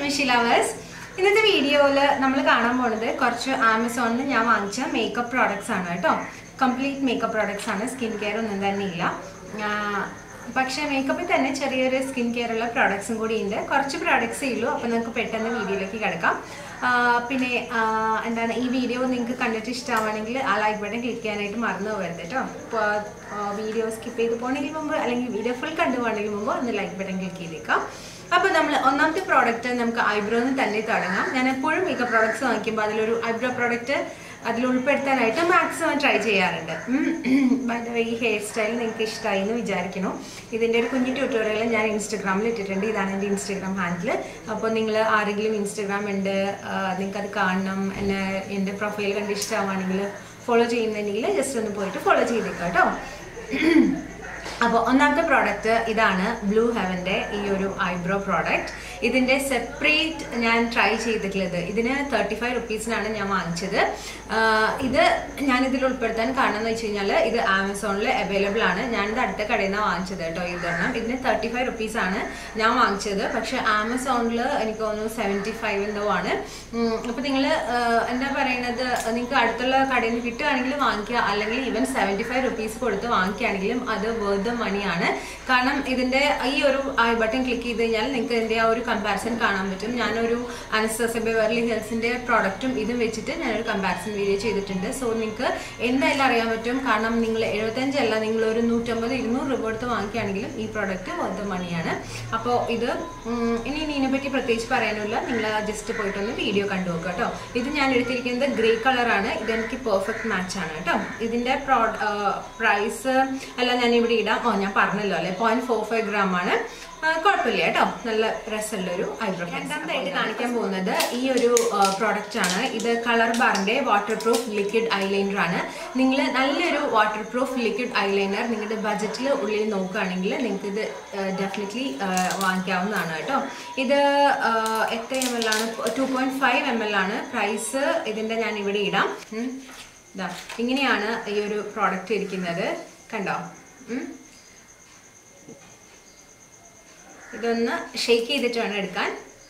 മിഷി lovers ഇന്നത്തെ വീഡിയോയിൽ നമ്മൾ കാണാൻ പോണത് കുറച്ച് ആമസോണിൽ ഞാൻ വാങ്ങിച്ച മേക്കപ്പ് പ്രോഡക്ട്സ് ആണ് കേട്ടോ കംപ്ലീറ്റ് മേക്കപ്പ് പ്രോഡക്ട്സ് ആണ് സ്കിൻ കെയർ ഒന്നും തന്നെ ഇല്ല ആ, പക്ഷേ മേക്കപ്പിൽ തന്നെ ചെറിയൊരു സ്കിൻ കെയർ ഉള്ള പ്രോഡക്ട്സും കൂടി ഉണ്ട് കുറച്ച് പ്രോഡക്ട്സേ ഉള്ളൂ അപ്പോൾ നമുക്ക് പെട്ടെന്ന് വീഡിയോയിലേക്ക് കിടക്കാം ആ, പിന്നെ ആ, എന്താണ് ഈ വീഡിയോ നിങ്ങൾക്ക് കണ്ടിട്ട് ഇഷ്ടമാണെങ്കിൽ ആ ലൈക്ക് ബട്ടൺ ക്ലിക്ക് ചെയ്യാനായിട്ട് മറന്നു പോകരുത് കേട്ടോ അപ്പോൾ വീഡിയോ സ്കിപ്പ് ചെയ്ത് പോകണമെങ്കിൽ മുമ്പ് അല്ലെങ്കിൽ വീഡിയോ ഫുൾ കണ്ടു പോകണമെങ്കിൽ മുമ്പ് ഒന്ന് ലൈക്ക് ബട്ടൺ ക്ലിക്ക് ചെയ്തേക്കാം അപ്പോൾ നമ്മൾ ഒന്നാമത്തെ പ്രോഡക്റ്റ് നമുക്ക് ഐബ്രോന്ന് തന്നെ തുടങ്ങാം ഞാൻ എപ്പോഴും മേക്കപ്പ് പ്രോഡക്ട്സ് വാങ്ങിക്കുമ്പോൾ അതിലൊരു ഐബ്രോ പ്രോഡക്റ്റ് അതിൽ ഉൾപ്പെടുത്താനായിട്ട് മാക്സിമം ട്രൈ ചെയ്യാറുണ്ട് ബൈ ദ വേ ഈ ഹെയർ സ്റ്റൈൽ നിങ്ങൾക്ക് ഇഷ്ടമായി എന്ന് വിചാരിക്കുന്നു ഇതിൻ്റെ ഒരു കുഞ്ഞു ട്യൂട്ടോറിയൽ ഞാൻ ഇൻസ്റ്റഗ്രാമിൽ ഇട്ടിട്ടുണ്ട് ഇതാണ് എൻ്റെ ഇൻസ്റ്റഗ്രാം ഹാൻഡിൽ അപ്പോൾ നിങ്ങൾ ആരെങ്കിലും ഇൻസ്റ്റഗ്രാം ഉണ്ട് നിങ്ങൾക്ക് അത് കാണണം എന്നെ എൻ്റെ പ്രൊഫൈൽ കണ്ട് ഇഷ്ടമാണെങ്കിൽ ഫോളോ ചെയ്യുന്നുണ്ടെങ്കിൽ ജസ്റ്റ് ഒന്ന് പോയിട്ട് ഫോളോ ചെയ്തേക്കാം കേട്ടോ അപ്പോൾ ഒന്നാമത്തെ പ്രോഡക്റ്റ് ഇതാണ് ബ്ലൂ ഹെവൻ്റെ ഈ ഒരു ഐബ്രോ പ്രോഡക്റ്റ് ഇതിൻ്റെ സെപ്പറേറ്റ് ഞാൻ ട്രൈ ചെയ്തിട്ടുള്ളത് ഇതിന് തേർട്ടി ഫൈവ് റുപ്പീസിനാണ് ഞാൻ വാങ്ങിച്ചത് ആഹ് ഇത് ഞാനിതിൽ ഉൾപ്പെടുത്താൻ കാരണം എന്ന് വെച്ച് കഴിഞ്ഞാൽ ഇത് ആമസോണിൽ അവൈലബിൾ ആണ് ഞാനിത് അടുത്ത കടയിൽ നിന്നാണ് വാങ്ങിച്ചത് കേട്ടോ ഇതെണ്ണം ഇതിന് തേർട്ടി ഫൈവ് റുപ്പീസാണ് ഞാൻ വാങ്ങിച്ചത് പക്ഷെ ആമസോണിൽ എനിക്ക് തോന്നുന്നു സെവൻറ്റി ഫൈവ് എന്തോ ആണ് അപ്പോൾ നിങ്ങൾ എന്താ പറയുന്നത് നിങ്ങൾക്ക് അടുത്തുള്ള കടയിൽ നിന്ന് കിട്ടുകയാണെങ്കിൽ വാങ്ങിക്കുക അല്ലെങ്കിൽ ഈവൻ സെവൻറ്റി ഫൈവ് റുപ്പീസ് കൊടുത്ത് വാങ്ങിക്കുകയാണെങ്കിലും അത് വേർഡ് മണിയാണ് കാരണം ഇതിന്റെ ഈ ഒരു ഐ ബട്ടൺ ക്ലിക്ക് ചെയ്ത് കഴിഞ്ഞാൽ നിങ്ങൾക്ക് ഇതിന്റെ ആ ഒരു കമ്പാരിസൺ കാണാൻ പറ്റും ഞാനൊരു അനസ്തസ ബെവർലി ഹെൽസിന്റെ പ്രോഡക്റ്റും ഇതും വെച്ചിട്ട് ഞാനൊരു കമ്പാരിസൺ വീഡിയോ ചെയ്തിട്ടുണ്ട് സോ നിങ്ങൾക്ക് എന്തായാലും അറിയാൻ പറ്റും കാരണം നിങ്ങൾ എഴുപത്തഞ്ചല്ല നിങ്ങൾ ഒരു നൂറ്റമ്പത് ഇരുന്നൂറ് രൂപ കൊടുത്ത് വാങ്ങിക്കുകയാണെങ്കിലും ഈ പ്രോഡക്റ്റ് വേർഡ് മണിയാണ് അപ്പോൾ ഇത് ഉം, ഇനി ഇതിനെ പറ്റി പ്രത്യേകിച്ച് പറയാനില്ല നിങ്ങൾ ജസ്റ്റ് പോയിട്ടൊന്ന് വീഡിയോ കണ്ടു നോക്കുക കേട്ടോ ഇത് ഞാൻ എടുത്തിരിക്കുന്നത് ഗ്രേ കളറാണ് ഇതെനിക്ക് പെർഫെക്റ്റ് മാച്ച് ആണ് കേട്ടോ ഇതിന്റെ പ്രോ പ്രൈസ് അല്ല ഞാൻ ഇവിടെ ഇടാം ഓ ഞാൻ പറഞ്ഞല്ലോ അല്ലെ പോയിന്റ് ഫോർ ഫൈവ് ഗ്രാം ആണ് ആ, കുഴപ്പമില്ല കേട്ടോ നല്ല രസമുള്ളൊരു ഐബ്രോ രണ്ടാമതായിട്ട് കാണിക്കാൻ പോകുന്നത് ഈ ഒരു പ്രോഡക്റ്റ് ആണ് ഇത് കളർ ബാറിന്റെ വാട്ടർ പ്രൂഫ് ലിക്വിഡ് ഐലൈനർ ആണ് നിങ്ങൾ നല്ലൊരു വാട്ടർ പ്രൂഫ് ലിക്വിഡ് ഐലൈനർ നിങ്ങളുടെ ബജറ്റിൽ ഉള്ളിൽ നോക്കുകയാണെങ്കിൽ നിങ്ങൾക്ക് ഇത് ഡെഫിനറ്റ്ലി വാങ്ങിക്കാവുന്നതാണ് കേട്ടോ ഇത് ആ, എത്ര എം എൽ ആണ് two point five M L ആണ് പ്രൈസ് ഇതിന്റെ ഞാൻ ഇവിടെ ഇടാം ഉം. ദാ ഇങ്ങനെയാണ് ഈ ഒരു പ്രോഡക്റ്റ് ഇരിക്കുന്നത് കണ്ടോ ഉം. ഇതൊന്ന് ഷെയ്ക്ക് ചെയ്തിട്ട് വേണം എടുക്കാൻ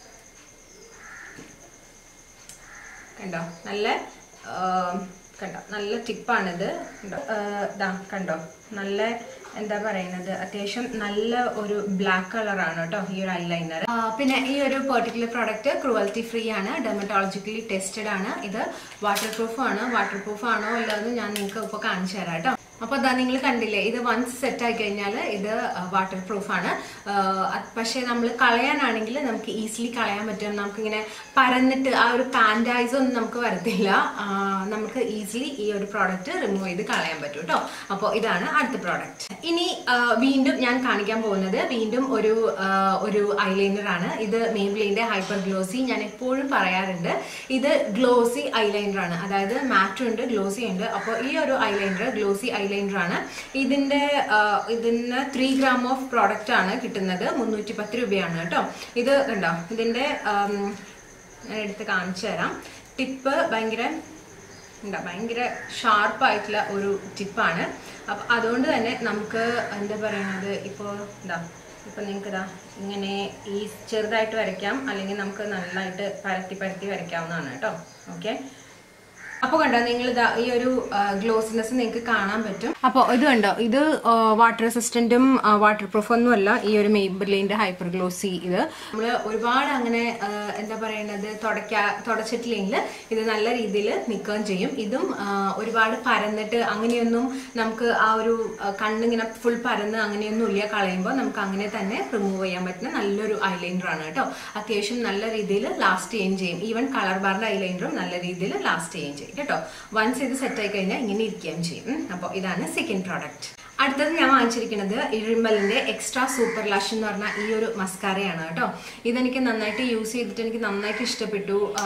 കണ്ടോ നല്ല ആ, കണ്ടോ നല്ല ടിപ്പാണിത് കണ്ടോ ആ, ദാ കണ്ടോ നല്ല എന്താ പറയുന്നത് അത്യാവശ്യം നല്ല ഒരു ബ്ലാക്ക് കളറാണ് കേട്ടോ ഈ ഒരു ഐലൈനർ പിന്നെ ഈ ഒരു പെർട്ടിക്കുലർ പ്രോഡക്റ്റ് ക്രുവൽറ്റി ഫ്രീ ആണ് ഡെർമറ്റോളജിക്കലി ടെസ്റ്റഡ് ആണ് ഇത് വാട്ടർ പ്രൂഫ് ആണ് വാട്ടർ പ്രൂഫ് ആണോ അല്ലാതെ ഞാൻ നിങ്ങൾക്ക് ഇപ്പോൾ കാണിച്ചു തരാം കേട്ടോ അപ്പോൾ അതാ നിങ്ങൾ കണ്ടില്ലേ ഇത് വൺസ് സെറ്റ് ആയി കഴിഞ്ഞാൽ ഇത് വാട്ടർ പ്രൂഫ് ആണ് ആഹ് അത് പക്ഷേ നമ്മൾ കളയാനാണെങ്കിൽ നമുക്ക് ഈസിലി കളയാൻ പറ്റും നമുക്കിങ്ങനെ പരന്നിട്ട് ആ ഒരു പാൻറ്റൈസ് ഒന്നും നമുക്ക് വരത്തില്ല ആഹ് നമുക്ക് ഈസിലി ഈ ഒരു പ്രോഡക്റ്റ് റിമൂവ് ചെയ്ത് കളയാൻ പറ്റും കേട്ടോ അപ്പോൾ ഇതാണ് അടുത്ത പ്രോഡക്റ്റ് ഇനി ആഹ് വീണ്ടും ഞാൻ കാണിക്കാൻ പോകുന്നത് വീണ്ടും ഒരു ആഹ് ഒരു ഐലൈനർ ആണ് ഇത് മേബ്ലിന്റെ ഹൈപ്പർ ഗ്ലോസി ഞാൻ എപ്പോഴും പറയാറുണ്ട് ഇത് ഗ്ലോസി ഐലൈനർ ആണ് അതായത് മാറ്റും ഉണ്ട് ഗ്ലോസി ഉണ്ട് അപ്പോൾ ഈ ഒരു ഐലൈനർ ഗ്ലോസി ഐലൈനർ ആണ് ഇതിന്റെ ആ, ഇതിന് ത്രീ ഗ്രാം ഓഫ് പ്രോഡക്റ്റ് ആണ് കിട്ടുന്നത് മുന്നൂറ്റി പത്ത് രൂപയാണ് കേട്ടോ ഇത് കണ്ടോ ഇതിന്റെ ആം, ഞാൻ എടുത്ത് കാണിച്ചു തരാം ടിപ്പ് ഭയങ്കര എന്താ ഭയങ്കര ഷാർപ്പായിട്ടുള്ള ഒരു ടിപ്പാണ് അപ്പം അതുകൊണ്ട് തന്നെ നമുക്ക് എന്താ പറയുന്നത് ഇപ്പോൾ എന്താ ഇപ്പം നിങ്ങൾക്ക് ഇതാ ഇങ്ങനെ ഈ ചെറുതായിട്ട് വരയ്ക്കാം അല്ലെങ്കിൽ നമുക്ക് നന്നായിട്ട് പരത്തി പരത്തി വരയ്ക്കാവുന്നതാണ് കേട്ടോ ഓക്കെ അപ്പോൾ കണ്ടോ നിങ്ങൾ ഇതാ ഈ ഒരു ഗ്ലോസിനെസ് നിങ്ങൾക്ക് കാണാൻ പറ്റും അപ്പോൾ ഇത് കണ്ടോ ഇത് വാട്ടർ റെസിസ്റ്റന്റും വാട്ടർ പ്രൂഫ് ഒന്നും അല്ല ഈ ഒരു മെയ്ബിലിന്റെ ഹൈപ്പർ ഗ്ലോസി ഇത് നമ്മൾ ഒരുപാട് അങ്ങനെ ആ, എന്താ പറയുന്നത് തുടയ്ക്കാ തുടച്ചിട്ടില്ലെങ്കിൽ ഇത് നല്ല രീതിയിൽ നിൽക്കുകയും ചെയ്യും ഇതും ആ, ഒരുപാട് പരന്നിട്ട് അങ്ങനെയൊന്നും നമുക്ക് ആ ഒരു ആ, കണ്ണിങ്ങനെ ഫുൾ പരന്ന് അങ്ങനെയൊന്നും ഇല്ല കളയുമ്പോൾ നമുക്ക് അങ്ങനെ തന്നെ റിമൂവ് ചെയ്യാൻ പറ്റുന്ന നല്ലൊരു ഐലൈനർ ആണ് കേട്ടോ അത്യാവശ്യം നല്ല രീതിയിൽ ലാസ്റ്റ് ചെയ്യുകയും ചെയ്യും ഈവൻ കളർ ബാറിന്റെ ഐലൈനറും നല്ല രീതിയിൽ ലാസ്റ്റ് ചെയ്യുകയും ചെയ്യും കേട്ടോ വൺസ് ഇത് സെറ്റ് ആയി കഴിഞ്ഞാൽ ഇങ്ങനെ ഇരിക്കുകയും ചെയ്യും അപ്പോൾ ഇതാണ് സെക്കൻഡ് പ്രോഡക്റ്റ് അടുത്തത് ഞാൻ വാങ്ങിച്ചിരിക്കുന്നത് ഇറിമ്പലിന്റെ എക്സ്ട്രാ സൂപ്പർ ലഷ് എന്ന് പറഞ്ഞ ഈ ഒരു മസ്കാരയാണ് കേട്ടോ ഇതെനിക്ക് നന്നായിട്ട് യൂസ് ചെയ്തിട്ട് എനിക്ക് നന്നായിട്ട് ഇഷ്ടപ്പെട്ടു ആ,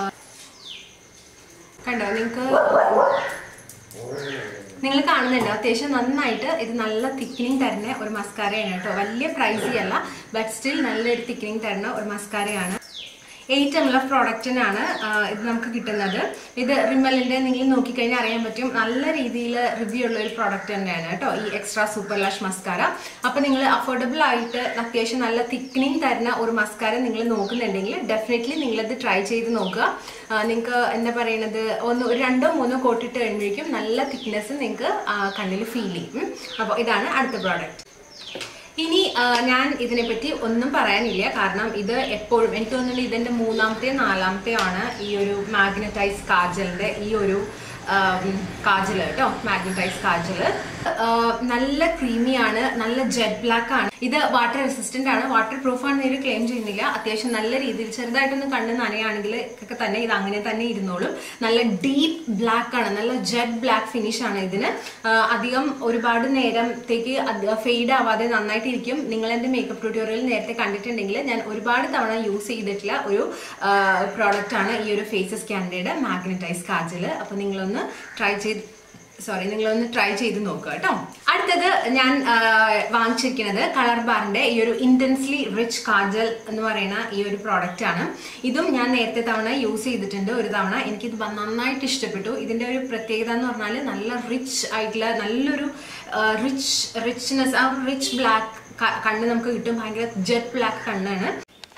കണ്ടോ നിങ്ങൾക്ക് നിങ്ങൾ കാണുന്നുണ്ട് അത്യാവശ്യം നന്നായിട്ട് ഇത് നല്ല തിക്കനിങ് തരുന്ന ഒരു മസ്കാരയാണ് കേട്ടോ വലിയ പ്രൈസി അല്ല ബട്ട് സ്റ്റിൽ നല്ലൊരു തിക്കനിങ് തരുന്ന ഒരു മസ്കാരയാണ് എയ്റ്റ് എം എൽ എഫ് പ്രോഡക്റ്റിനാണ് ഇത് നമുക്ക് കിട്ടുന്നത് ഇത് റിമലിൻ്റെ നിങ്ങൾ നോക്കിക്കഴിഞ്ഞാൽ അറിയാൻ പറ്റും നല്ല രീതിയിൽ റിവ്യൂ ഉള്ള ഒരു പ്രോഡക്റ്റ് തന്നെയാണ് കേട്ടോ ഈ എക്സ്ട്രാ സൂപ്പർ ലാഷ് മസ്കാര അപ്പോൾ നിങ്ങൾ അഫോർഡബിൾ ആയിട്ട് അത്യാവശ്യം നല്ല തിക്കനിങ് തരുന്ന ഒരു മസ്കാര നിങ്ങൾ നോക്കുന്നുണ്ടെങ്കിൽ ഡെഫിനറ്റ്ലി നിങ്ങളിത് ട്രൈ ചെയ്ത് നോക്കുക നിങ്ങൾക്ക് എന്താ പറയണത് ഒന്ന് ഒരു രണ്ടോ മൂന്നോ കോട്ടിട്ട് കഴിയുമ്പോഴേക്കും നല്ല തിക്നെസ് നിങ്ങൾക്ക് കണ്ണിൽ ഫീൽ ചെയ്യും അപ്പോൾ ഇതാണ് അടുത്ത പ്രോഡക്റ്റ് ഇനി ആ, ഞാൻ ഇതിനെപ്പറ്റി ഒന്നും പറയാനില്ല കാരണം ഇത് എപ്പോഴും എനിക്ക് തോന്നുന്നു ഇതിന്റെ മൂന്നാമത്തെ നാലാമത്തെ ആണ് ഈ ഒരു മാഗ്നറ്റൈസ് കാജലിന്റെ ഈ ഒരു കാജൽ കേട്ടോ മാഗ്നറ്റൈസ് കാജൽ നല്ല ക്രീമിയാണ് നല്ല ജെറ്റ് ബ്ലാക്ക് ആണ് ഇത് വാട്ടർ റെസിസ്റ്റന്റ് ആണ് വാട്ടർ പ്രൂഫ് ആണെന്ന് ഇതിൽ ക്ലെയിം ചെയ്യുന്നില്ല അത്യാവശ്യം നല്ല രീതിയിൽ ചെറുതായിട്ടൊന്ന് കണ്ണ് നനയാണെങ്കിൽ ഒക്കെ തന്നെ ഇത് അങ്ങനെ തന്നെ ഇരുന്നോളും നല്ല ഡീപ്പ് ബ്ലാക്ക് ആണ് നല്ല ജെറ്റ് ബ്ലാക്ക് ഫിനിഷ് ആണ് ഇതിന് ആ, അധികം ഒരുപാട് നേരത്തേക്ക് ഫെയ്ഡ് ആവാതെ നന്നായിട്ട് ഇരിക്കും നിങ്ങൾ എൻ്റെ മേക്കപ്പ് ട്യൂട്ടോറിയൽ നേരത്തെ കണ്ടിട്ടുണ്ടെങ്കിൽ ഞാൻ ഒരുപാട് തവണ യൂസ് ചെയ്തിട്ടുള്ള ഒരു പ്രോഡക്റ്റ് ആണ് ഈ ഒരു ഫേസസ് ക്യാൻഡയുടെ മാഗ്നറ്റൈസ് കാജൽ അപ്പൊ നിങ്ങളൊന്ന് ട്രൈ ചെയ്ത് സോറി നിങ്ങളൊന്ന് ട്രൈ ചെയ്ത് നോക്കുക കേട്ടോ അടുത്തത് ഞാൻ ആ, വാങ്ങിച്ചിരിക്കുന്നത് കളർ ബാറിന്റെ ഈ ഒരു ഇന്റൻസ്ലി റിച്ച് കാജൽ എന്ന് പറയുന്ന ഈ ഒരു പ്രോഡക്റ്റ് ആണ് ഇതും ഞാൻ നേരത്തെ തവണ യൂസ് ചെയ്തിട്ടുണ്ട് ഒരു തവണ എനിക്കിത് വ- നന്നായിട്ട് ഇഷ്ടപ്പെട്ടു ഇതിന്റെ ഒരു പ്രത്യേകത എന്ന് പറഞ്ഞാൽ നല്ല റിച്ച് ആയിട്ടുള്ള നല്ലൊരു റിച്ച് റിച്ച്നെസ് ആ ഒരു റിച്ച് ബ്ലാക്ക് കണ്ണ് നമുക്ക് കിട്ടും ഭയങ്കര ജെറ്റ് ബ്ലാക്ക് കണ്ണാണ്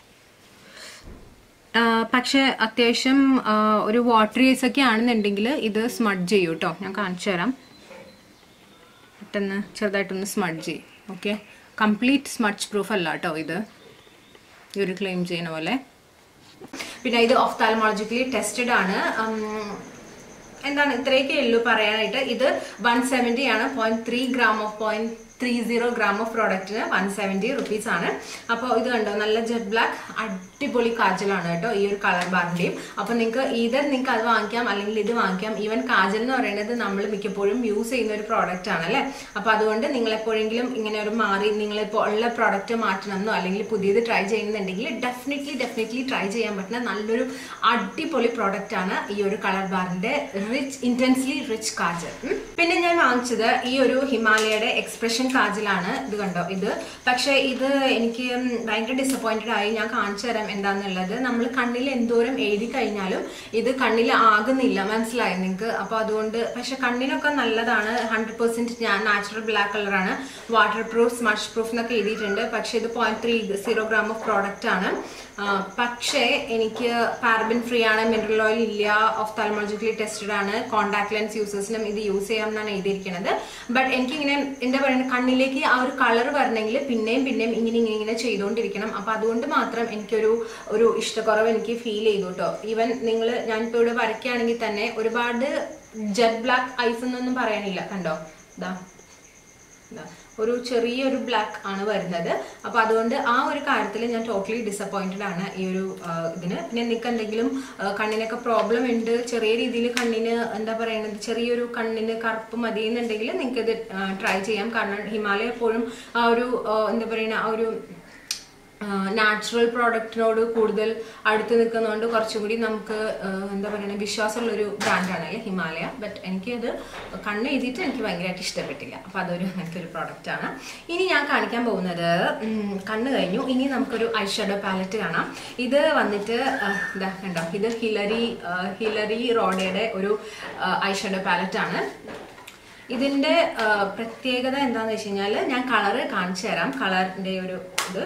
ആ, പക്ഷെ അത്യാവശ്യം ആ, ഒരു വാട്ടർ ഏസ് ഒക്കെ ആണെന്നുണ്ടെങ്കിൽ ഇത് സ്മഡ് ചെയ്യും കേട്ടോ ഞാൻ കാണിച്ചു തരാം പെട്ടെന്ന് ചെറുതായിട്ടൊന്ന് സ്മഡ് ചെയ്യും ഓക്കെ കംപ്ലീറ്റ് സ്മഡ്ജ് പ്രൂഫ് അല്ല കേട്ടോ ഇത് ഈ ഒരു ക്ലെയിം ചെയ്യുന്ന പോലെ പിന്നെ ഇത് ഓഫ്താലമോളജിക്കലി ടെസ്റ്റഡ് ആണ് ഉം, എന്താണ് ഇത്രയൊക്കെ ഉള്ളൂ പറയാനായിട്ട് ഇത് വൺ സെവൻറ്റി ആണ് point three gram of point three zero gram of പ്രോഡക്റ്റിന് വൺ സെവൻറ്റി റുപ്പീസ് ആണ് അപ്പോൾ ഇത് കണ്ടോ നല്ല ജെറ്റ് ബ്ലാക്ക് അടിപൊളി കാജലാണ് കേട്ടോ ഈ ഒരു കളർ ബാറിന്റെയും അപ്പോൾ നിങ്ങൾക്ക് ഈതർ നിങ്ങൾക്ക് അത് വാങ്ങിക്കാം അല്ലെങ്കിൽ ഇത് വാങ്ങിക്കാം ഈവൻ കാജൽ എന്ന് പറയുന്നത് നമ്മൾ മിക്കപ്പോഴും യൂസ് ചെയ്യുന്ന ഒരു പ്രോഡക്റ്റ് ആണ് അല്ലേ അപ്പോൾ അതുകൊണ്ട് നിങ്ങൾ എപ്പോഴെങ്കിലും ഇങ്ങനെ ഒരു മാറി നിങ്ങളിപ്പോൾ ഉള്ള പ്രോഡക്റ്റ് മാറ്റണമെന്നോ അല്ലെങ്കിൽ പുതിയത് ട്രൈ ചെയ്യുന്നുണ്ടെങ്കിൽ ഡെഫിനറ്റ്ലി ഡെഫിനറ്റ്ലി ട്രൈ ചെയ്യാൻ പറ്റുന്ന നല്ലൊരു അടിപൊളി പ്രോഡക്റ്റ് ആണ് ഈ ഒരു കളർ ബാറിന്റെ റിച്ച് ഇന്റൻസ്ലി റിച്ച് കാജൽ ഉം. പിന്നെ ഞാൻ വാങ്ങിച്ചത് ഈ ഒരു ഹിമാലയയുടെ എക്സ്പ്രഷൻ കാജലാണ് ഇത് കണ്ടോ ഇത് പക്ഷേ ഇത് എനിക്ക് ഉം ഭയങ്കര ഡിസപ്പോയിന്റഡ് ആയി ഞാൻ കാണിച്ചു തരാം എന്താന്നുള്ളത് നമ്മൾ കണ്ണിൽ എന്തോരം എഴുതി കഴിഞ്ഞാലും ഇത് കണ്ണിൽ ആകുന്നില്ല മനസ്സിലായി നിങ്ങൾക്ക് അപ്പോൾ അതുകൊണ്ട് പക്ഷെ കണ്ണിനൊക്കെ നല്ലതാണ് ഹൺഡ്രഡ് പെർസെന്റ് ഞാൻ നാച്ചുറൽ ബ്ലാക്ക് കളറാണ് വാട്ടർ പ്രൂഫ് സ്മഷ് പ്രൂഫ് എന്നൊക്കെ എഴുതിയിട്ടുണ്ട് പക്ഷെ ഇത് point three zero gram of product ആണ് ആ, പക്ഷേ എനിക്ക് പാരബിൻ ഫ്രീ ആണ് മിനറൽ ഓയിൽ ഇല്ല ഓഫ്താലമോളജിക്കലി ടെസ്റ്റഡ് ആണ് കോൺടാക്ട് ലെൻസ് യൂസേഴ്സിനും ഇത് യൂസ് ചെയ്യാം എന്നാണ് എഴുതിയിരിക്കുന്നത് ബട്ട് എനിക്കിങ്ങനെ എന്താ പറയുക കണ്ണിലേക്ക് ആ ഒരു കളർ വരണമെങ്കിൽ പിന്നെയും പിന്നെയും ഇങ്ങനെ ഇങ്ങനെ ഇങ്ങനെ ചെയ്തുകൊണ്ടിരിക്കണം അപ്പൊ അതുകൊണ്ട് മാത്രം എനിക്കൊരു ഒരു ഇഷ്ടക്കുറവ് എനിക്ക് ഫീൽ ചെയ്തു കേട്ടോ ഈവൻ നിങ്ങൾ ഞാനിപ്പോൾ ഇവിടെ വരയ്ക്കുകയാണെങ്കിൽ തന്നെ ഒരുപാട് ജെറ്റ് ബ്ലാക്ക് ഐസ് എന്നൊന്നും പറയാനില്ല കണ്ടോ ഇതാ ഇതാ. ഒരു ചെറിയൊരു ബ്ലാക്ക് ആണ് വരുന്നത് അപ്പൊ അതുകൊണ്ട് ആ ഒരു കാര്യത്തിൽ ഞാൻ ടോട്ടലി ഡിസപ്പോയിന്റഡ് ആണ് ഈ ഒരു ആ, ഇതിന് പിന്നെ നിങ്ങൾക്ക് എന്തെങ്കിലും ആ, കണ്ണിനൊക്കെ പ്രോബ്ലം ഉണ്ട് ചെറിയ രീതിയിൽ കണ്ണിന് എന്താ പറയുന്നത് ചെറിയൊരു കണ്ണിന് കറുപ്പ് മതി എന്നുണ്ടെങ്കിൽ നിങ്ങൾക്ക് ഇത് ട്രൈ ചെയ്യാം കാരണം ഹിമാലയ എപ്പോഴും ആ ഒരു ആ, എന്താ പറയുന്ന ആ ഒരു നാച്ചുറൽ പ്രോഡക്റ്റിനോട് കൂടുതൽ അടുത്ത് നിൽക്കുന്നതുകൊണ്ട് കുറച്ചുകൂടി നമുക്ക് ആ, എന്താ പറയുക വിശ്വാസമുള്ളൊരു ബ്രാൻഡാണ് അല്ലേ ഹിമാലയ ബട്ട് എനിക്കത് കണ്ണ് എഴുതിയിട്ട് എനിക്ക് ഭയങ്കരമായിട്ട് ഇഷ്ടപ്പെട്ടില്ല അപ്പോൾ അതൊരു അങ്ങനത്തെ ഒരു പ്രോഡക്റ്റ് ആണ് ഇനി ഞാൻ കാണിക്കാൻ പോകുന്നത് ഉം, കണ്ണ് കഴിഞ്ഞു ഇനി നമുക്കൊരു ഐഷാഡോ പാലറ്റ് കാണാം ഇത് വന്നിട്ട് ആ, ഇതാ കണ്ടോ ഇത് ഹിലറി ആ, ഹിലറി റോഡയുടെ ഒരു ഐഷാഡോ പാലറ്റ് ആണ് ഇതിന്റെ ആ, പ്രത്യേകത എന്താണെന്ന് വെച്ച് കഴിഞ്ഞാൽ ഞാൻ കളറ് കാണിച്ചു തരാം കളറിന്റെ ഒരു ഇത്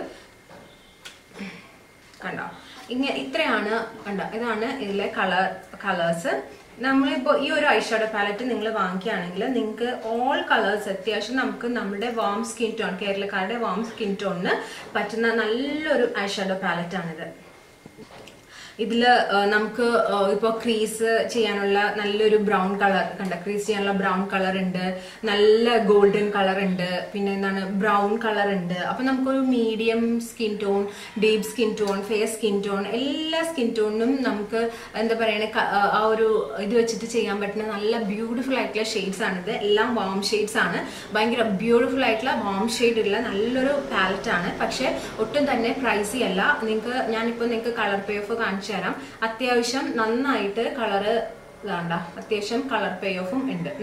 കണ്ടോ ഇങ്ങനെ ഇത്രയാണ് കണ്ടോ ഇതാണ് ഇതിലെ കളർ കളേഴ്സ് നമ്മളിപ്പോൾ ഈ ഒരു ഐഷാഡോ പാലറ്റ് നിങ്ങൾ വാങ്ങിക്കുകയാണെങ്കിൽ നിങ്ങൾക്ക് ഓൾ കളേഴ്സ് അത്യാവശ്യം നമുക്ക് നമ്മുടെ വാം സ്കിൻ ടോൺ കേരളക്കാരുടെ വാം സ്കിൻ ടോണിന് പറ്റുന്ന നല്ലൊരു ഐഷാഡോ പാലറ്റ് ആണിത് ഇതിൽ നമുക്ക് ഇപ്പോൾ ക്രീസ് ചെയ്യാനുള്ള നല്ലൊരു ബ്രൗൺ കളർ കണ്ട ക്രീസ് ചെയ്യാനുള്ള ബ്രൗൺ കളർ ഉണ്ട് നല്ല ഗോൾഡൻ കളർ ഉണ്ട് പിന്നെ എന്താണ് ബ്രൗൺ കളർ ഉണ്ട് അപ്പം നമുക്കൊരു medium skin tone deep skin tone fair skin tone എല്ലാ സ്കിൻ ടോണിനും നമുക്ക് എന്താ പറയണ ക- ആ, ആ ഒരു ഇത് വെച്ചിട്ട് ചെയ്യാൻ പറ്റുന്ന നല്ല ബ്യൂട്ടിഫുൾ ആയിട്ടുള്ള ഷെയ്ഡ്സ് ആണിത് എല്ലാം വാം ഷെയ്ഡ്സ് ആണ് ഭയങ്കര ബ്യൂട്ടിഫുൾ ആയിട്ടുള്ള വാം ഷെയ്ഡ് ഉള്ള നല്ലൊരു പാലറ്റ് ആണ് പക്ഷെ ഒട്ടും തന്നെ പ്രൈസി അല്ല നിങ്ങൾക്ക് ഞാനിപ്പോൾ നിങ്ങൾക്ക് കളർ പേ ഓഫ് കാണിച്ചു തരാം അത്യാവശ്യം നന്നായിട്ട് കളറ് വേണ്ട അത്യാവശ്യം കളർ പേ ഓഫും ഉണ്ട് ഉം.